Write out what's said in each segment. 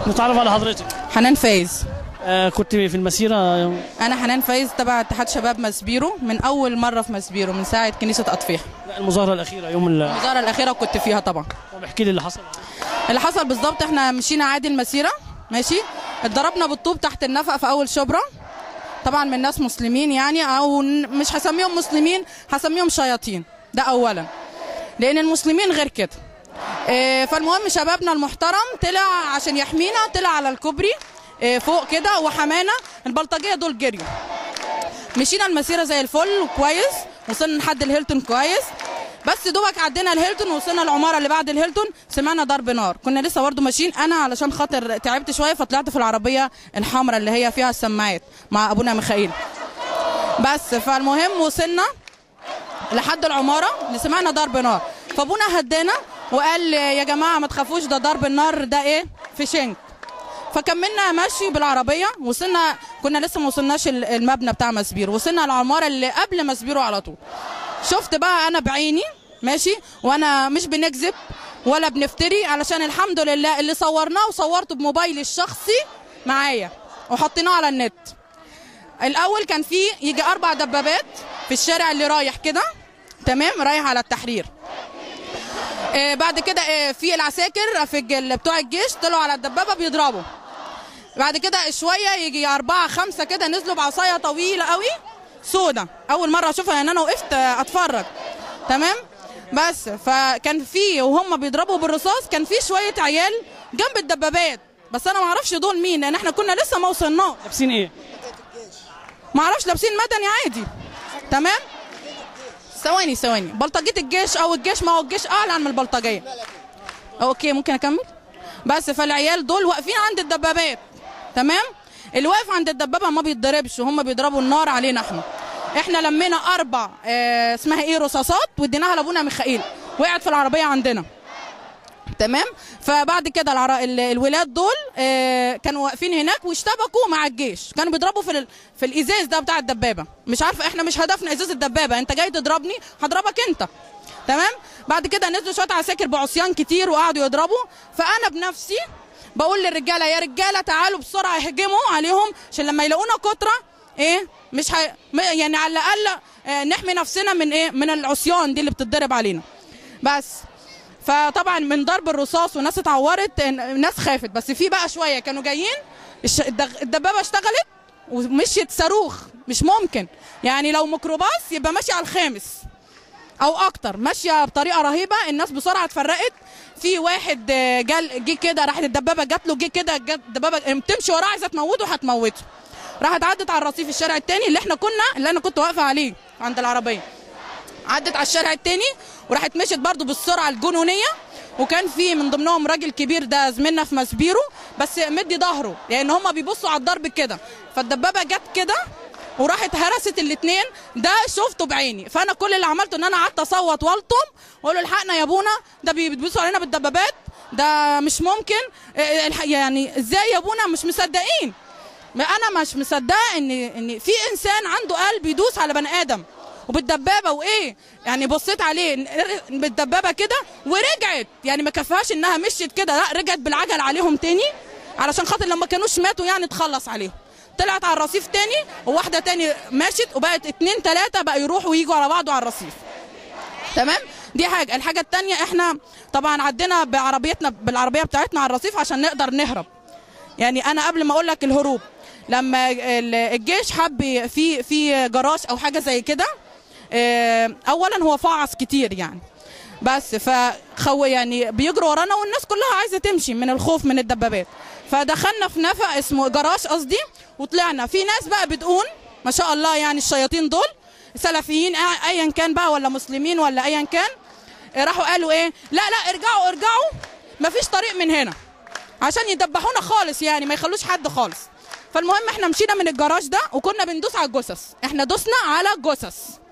نتعرف على حضرتك حنان فايز آه كنت في المسيره انا حنان فايز تبع اتحاد شباب مسبيرو من اول مره في مسبيرو من ساعه كنيسه اطفيح لا، المظاهره الاخيره يوم ال- الوزاره الاخيره كنت فيها طبعا طب احكي لي اللي حصل اللي حصل بالظبط احنا مشينا عادي المسيره ماشي اتضربنا بالطوب تحت النفق في اول شبرا طبعا من ناس مسلمين يعني او ن- مش هسميهم مسلمين هسميهم شياطين ده اولا لان المسلمين غير كده اه، فالمهم شبابنا المحترم طلع عشان يحمينا طلع على الكوبري اه، فوق كده وحمانا البلطجيه دول جريوا مشينا المسيره زي الفل وكويس وصلنا لحد الهيلتون كويس بس دوبك عدينا الهيلتون وصلنا العماره اللي بعد الهيلتون سمعنا ضرب نار كنا لسه برضه ماشيين انا علشان خاطر تعبت شويه فطلعت في العربيه الحمراء اللي هي فيها السماعات مع ابونا ميخائيل بس فالمهم وصلنا لحد العماره اللي سمعنا ضرب نار فابونا هدانا وقال يا جماعه ما تخافوش ده ضرب النار ده ايه في شنك فكملنا مشي بالعربيه وصلنا كنا لسه ما وصلناش ال- المبنى بتاع مسبيرو وصلنا العماره اللي قبل مسبيرو على طول شفت بقى انا بعيني ماشي وانا مش بنكذب ولا بنفتري علشان الحمد لله اللي صورناه وصورته بموبايلي الشخصي معايا وحطيناه على النت الاول كان في يجي اربع دبابات في الشارع اللي رايح كده تمام رايح على التحرير آه بعد كده آه في العساكر في الج- بتوع الجيش طلعوا على الدبابه بيضربوا بعد كده شويه يجي أربعة خمسة كده نزلوا بعصايه طويله قوي سودا اول مره اشوفها يعني انا وقفت آه، اتفرج تمام بس فكان في وهم بيضربوا بالرصاص كان في شويه عيال جنب الدبابات بس انا ما اعرفش دول مين لان احنا كنا لسه ما وصلناش لابسين ايه ما اعرفش لابسين مدني عادي تمام ثواني ثواني بلطجيه الجيش او الجيش ما هو الجيش اعلن من البلطجيه اوكي ممكن اكمل بس فالعيال دول واقفين عند الدبابات تمام اللي واقف عند الدبابه ما بيتضربش وهم بيضربوا النار علينا احنا احنا لمينا اربع اه اسمها ايه رصاصات واديناها لابونا ميخائيل وقعت في العربيه عندنا تمام فبعد كده العر... ال- الولاد دول آه كانوا واقفين هناك واشتبكوا مع الجيش كانوا بيضربوا في ال... في الازاز ده بتاع الدبابه مش عارفه احنا مش هدفنا ازاز الدبابه انت جاي تضربني هضربك انت تمام بعد كده نزلوا شويه عساكر بعصيان كتير وقعدوا يضربوا فانا بنفسي بقول للرجاله يا رجاله تعالوا بسرعه اهجموا عليهم عشان لما يلاقونا كتره ايه مش هي... م- يعني على الاقل آه نحمي نفسنا من ايه من العصيان دي اللي بتتضرب علينا بس فطبعا من ضرب الرصاص وناس اتعورت ناس خافت بس في بقى شويه كانوا جايين الش- الدغ- الدبابه اشتغلت ومشيت صاروخ مش ممكن يعني لو ميكروباص يبقى ماشي على الخامس او اكتر ماشيه بطريقه رهيبه الناس بسرعه اتفرقت في واحد آه، جال جه كده راحت الدبابه جات له جه كده جت الدبابه بتمشي وراه عايزه تموته هتموته راحت عدت على الرصيف الشارع التاني اللي احنا كنا اللي انا كنت واقفه عليه عند العربيه عدت على الشارع التاني وراحت مشيت برضو بالسرعه الجنونيه وكان في من ضمنهم راجل كبير ده زميلنا في مسبيرو بس مدي ظهره لان هم بيبصوا على الضرب كده فالدبابه جت كده وراحت هرست الاثنين ده شفته بعيني فانا كل اللي عملته ان انا قعدت اصوت والطم واقول له الحقنا يا ابونا ده بيبصوا علينا بالدبابات ده مش ممكن إيه الح- يعني ازاي يا ابونا مش مصدقين ما انا مش مصدقه ان ان في انسان عنده قلب يدوس على بني ادم وبالدبابه وايه يعني بصيت عليه بالدبابه كده ورجعت يعني ما كفاش انها مشيت كده لا رجعت بالعجل عليهم تاني علشان خاطر لما كانوش ماتوا يعني تخلص عليهم طلعت على الرصيف تاني وواحده تاني مشت وبقت اتنين تلاته بقى يروحوا ويجوا على بعض على الرصيف تمام دي حاجه الحاجه التانيه احنا طبعا عدينا بعربيتنا بالعربيه بتاعتنا على الرصيف عشان نقدر نهرب يعني انا قبل ما اقول لك الهروب لما ال- الجيش حب في في جراج او حاجه زي كده آه، اولا هو فعص كتير يعني بس فخو يعني بيجروا ورانا والناس كلها عايزه تمشي من الخوف من الدبابات فدخلنا في نفق اسمه جراج قصدي وطلعنا في ناس بقى بتقول ما شاء الله يعني الشياطين دول سلفيين أ- ايا كان بقى ولا مسلمين ولا ايا كان آه، راحوا قالوا ايه لا لا ارجعوا ارجعوا مفيش طريق من هنا عشان يدبحونا خالص يعني ما يخلوش حد خالص فالمهم احنا مشينا من الجراج ده وكنا بندوس على الجثث احنا دوسنا على الجثث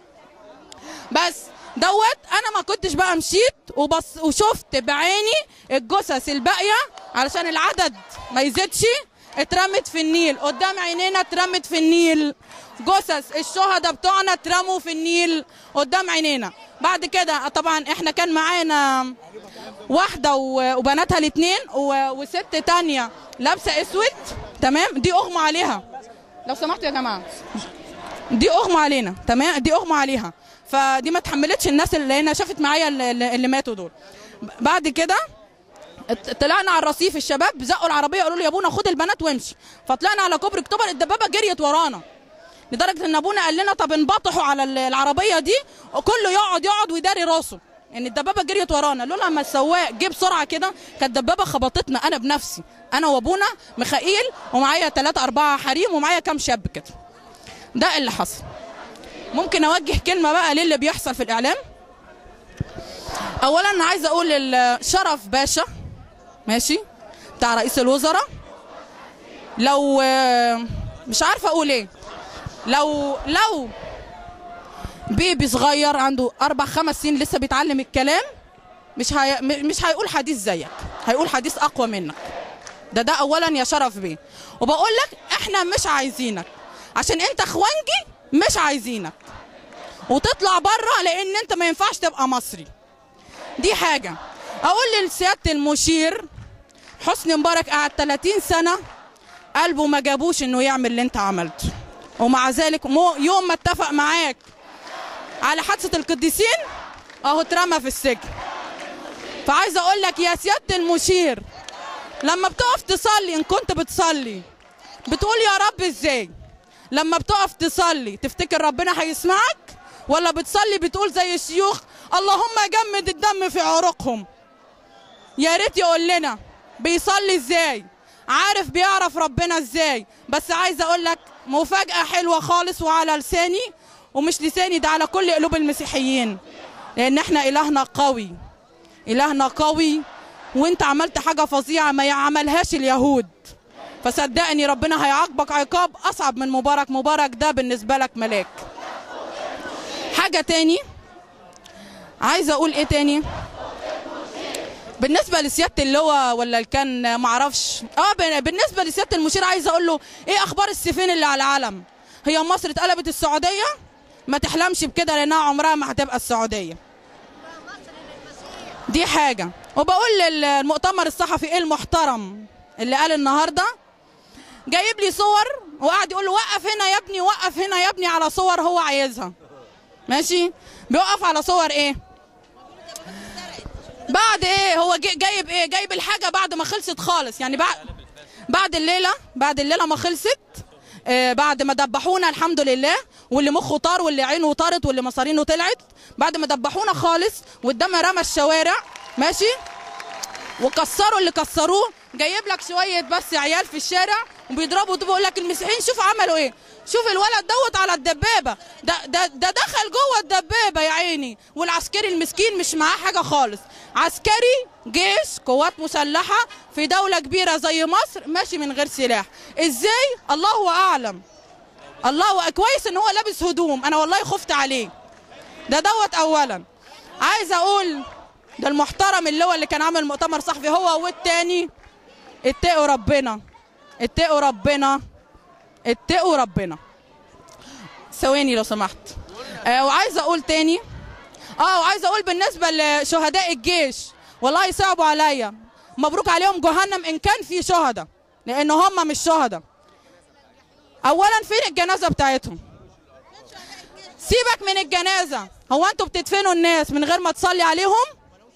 بس دوت انا ما كنتش بقى مشيت وبص وشفت بعيني الجثث الباقيه علشان العدد ما يزيدش اترمت في النيل قدام عينينا اترمت في النيل جثث الشهداء بتوعنا اترموا في النيل قدام عينينا بعد كده طبعا احنا كان معانا واحده و- وبناتها الاثنين وست تانية لابسه اسود تمام دي اغمى عليها لو سمحتوا يا جماعه دي اغمى علينا تمام دي اغمى عليها فدي ما تحملتش الناس اللي هنا شافت معايا اللي, اللي ماتوا دول بعد كده ات- طلعنا على الرصيف الشباب زقوا العربيه قالوا لي يا ابونا خد البنات وامشي فطلعنا على كوبري اكتوبر الدبابه جريت ورانا لدرجه ان ابونا قال لنا طب انبطحوا على ال- العربيه دي وكله يقعد يقعد ويداري راسه ان الدبابه جريت ورانا لولا ما السواق جه بسرعه كده كانت الدبابه خبطتنا انا بنفسي انا وابونا ميخائيل ومعايا ثلاثة أربعة حريم ومعايا كام شاب كده ده اللي حصل ممكن اوجه كلمه بقى للي بيحصل في الاعلام اولا انا عايزه اقول لشرف باشا ماشي بتاع رئيس الوزراء لو مش عارفه اقول ايه لو لو بيبي صغير عنده اربع خمس سنين لسه بيتعلم الكلام مش هي مش هيقول حديث زيك هيقول حديث اقوى منك ده ده اولا يا شرف بيه وبقول لك احنا مش عايزينك عشان انت اخوانجي مش عايزينك وتطلع بره لان انت ما ينفعش تبقى مصري دي حاجه اقول لسياده المشير حسني مبارك قعد 30 سنه قلبه ما جابوش انه يعمل اللي انت عملته ومع ذلك مو يوم ما اتفق معاك على حادثه القديسين اهو اترمى في السجن فعايزه اقول لك يا سياده المشير لما بتقف تصلي ان كنت بتصلي بتقول يا رب ازاي لما بتقف تصلي تفتكر ربنا هيسمعك ولا بتصلي بتقول زي الشيوخ اللهم جمد الدم في عروقهم يا ريت يقول لنا بيصلي ازاي عارف بيعرف ربنا ازاي بس عايزه اقول لك مفاجاه حلوه خالص وعلى لساني ومش لساني ده على كل قلوب المسيحيين لان احنا الهنا قوي الهنا قوي وانت عملت حاجه فظيعه ما يعملهاش اليهود فصدقني ربنا هيعاقبك عقاب اصعب من مبارك مبارك ده بالنسبه لك ملاك حاجه تاني عايزه اقول ايه تاني بالنسبه لسياده اللواء ولا اللي كان معرفش اه بن- بالنسبه لسياده المشير عايزه اقول له ايه اخبار السفين اللي على العلم هي مصر اتقلبت السعوديه ما تحلمش بكده لانها عمرها ما هتبقى السعوديه دي حاجه وبقول للمؤتمر الصحفي المحترم اللي قال النهارده جايب لي صور وقاعد يقول له وقف هنا يا ابني وقف هنا يا ابني على صور هو عايزها ماشي بيوقف على صور ايه بعد ايه هو جي- جايب ايه جايب الحاجه بعد ما خلصت خالص يعني بعد بعد الليله بعد الليله ما خلصت آه بعد ما دبحونا الحمد لله واللي مخه طار واللي عينه طارت واللي مصارينه طلعت بعد ما دبحونا خالص والدم رمى الشوارع ماشي وكسروا اللي كسروه جايب لك شويه بس عيال في الشارع وبيضربوا بيقول لك المسيحيين شوف عملوا ايه شوف الولد دوت على الدبابه ده ده ده دخل جوه الدبابه يا عيني والعسكري المسكين مش معاه حاجه خالص عسكري جيش قوات مسلحه في دوله كبيره زي مصر ماشي من غير سلاح ازاي الله اعلم الله كويس ان هو لابس هدوم انا والله خفت عليه ده دوت اولا عايز اقول ده المحترم اللي هو اللي كان عامل مؤتمر صحفي هو والتاني اتقوا ربنا اتقوا ربنا اتقوا ربنا ثواني لو سمحت آه وعايزه اقول تاني اه وعايزه اقول بالنسبه لشهداء الجيش والله صعبوا عليا مبروك عليهم جهنم ان كان في شهداء لان هم مش شهداء اولا فين الجنازه بتاعتهم سيبك من الجنازه هو انتوا بتدفنوا الناس من غير ما تصلي عليهم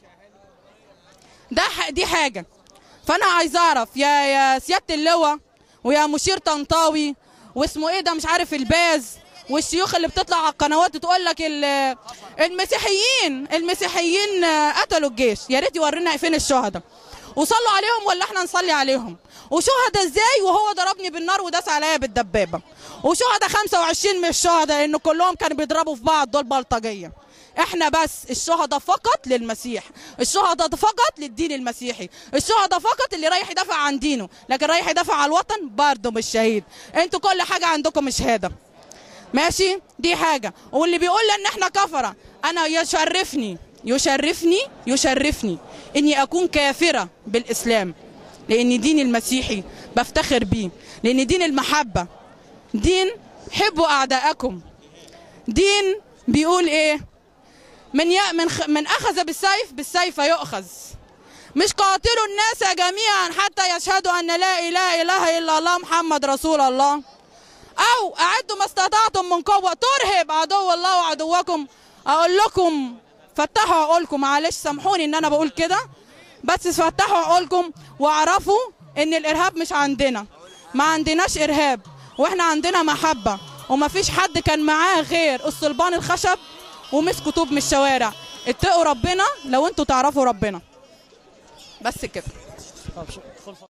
ده ح- دي حاجه فانا عايز اعرف يا يا سياده اللواء ويا مشير طنطاوي واسمه ايه ده مش عارف الباز والشيوخ اللي بتطلع على القنوات تقول لك ال- المسيحيين المسيحيين آه، قتلوا الجيش يا ريت يورينا فين الشهداء وصلوا عليهم ولا احنا نصلي عليهم وشهداء ازاي وهو ضربني بالنار وداس عليا بالدبابه وشهداء 25 مش شهداء لان كلهم كانوا بيضربوا في بعض دول بلطجيه احنا بس الشهداء فقط للمسيح الشهداء فقط للدين المسيحي الشهداء فقط اللي رايح يدافع عن دينه لكن رايح يدافع على الوطن برضه مش شهيد انتوا كل حاجه عندكم شهاده ماشي دي حاجة واللي بيقول لي ان احنا كفرة انا يشرفني يشرفني يشرفني اني اكون كافرة بالاسلام لان دين المسيحي بفتخر بيه لان دين المحبه دين حبوا اعداءكم دين بيقول ايه من ي... من خ... من اخذ بالسيف بالسيف يؤخذ مش قاتلوا الناس جميعا حتى يشهدوا ان لا اله اله الا الله محمد رسول الله او اعدوا ما استطعتم من قوه ترهب عدو الله وعدوكم اقول لكم فتحوا عقولكم معلش سامحوني ان انا بقول كده بس فتحوا عقولكم واعرفوا ان الارهاب مش عندنا ما عندناش ارهاب واحنا عندنا محبه وما فيش حد كان معاه غير الصلبان الخشب ومسكوا طوب من الشوارع اتقوا ربنا لو انتوا تعرفوا ربنا بس كده طب شو-